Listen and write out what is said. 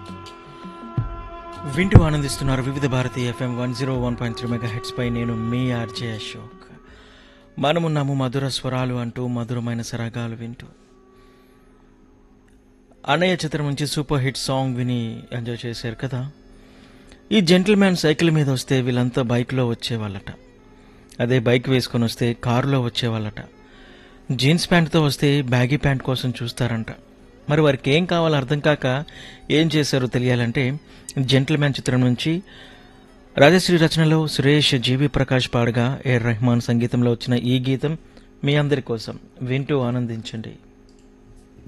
వింటూ ఆనందిస్తున్నారు Vividh Bharati FM one zero one point three megahertz పై నేను మీ ఆర్జే అశోక్ మనమున్నాము మధుర స్వరాలు అంటూ మధురమైన సరాగాలు వింటూ అన్నయ్య చిత్రం నుంచి సూపర్ హిట్ సాంగ్ విని ఎంజాయ్ చేశారు కదా ఈ జెంటిల్మ్యాన్ సైకిల్ మీద వస్తే వీళ్ళంతా బైక్లో వచ్చేవాళ్ళట అదే బైక్ వేసుకొని వస్తే కారులో వచ్చేవాళ్ళట జీన్స్ ప్యాంట్తో వస్తే బ్యాగీ ప్యాంట్ కోసం చూస్తారంట మరి వారికి ఏం కావాలో అర్థం కాక ఏం చేశారో తెలియాలంటే జెంటిల్మ్యాన్ చిత్రం నుంచి రాజశ్రీ రచనలో సురేష్ జీవి ప్రకాష్ పాడగా ఏ రెహమాన్ సంగీతంలో వచ్చిన ఈ గీతం మీ అందరి కోసం వింటూ ఆనందించండి